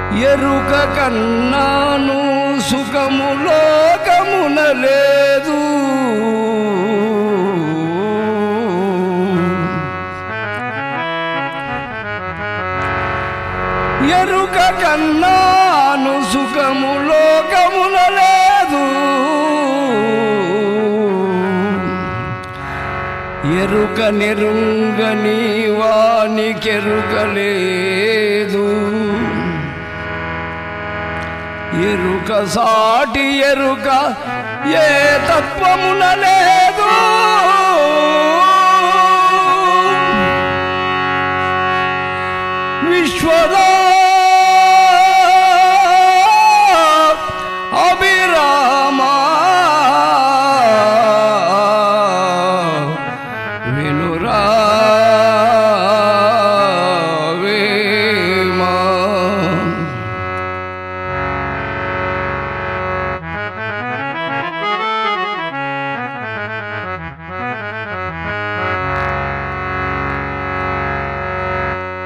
ఎరుక కన్నాను సుఖము లోకమున లేదు ఎరుక కన్నాను సుఖము లోకమున లేదు ఎరుక నెరుంగని వానికెరుకలేదు ఎరుక సాటి ఎరుక ఏ తత్వమున లేదు విశ్వదా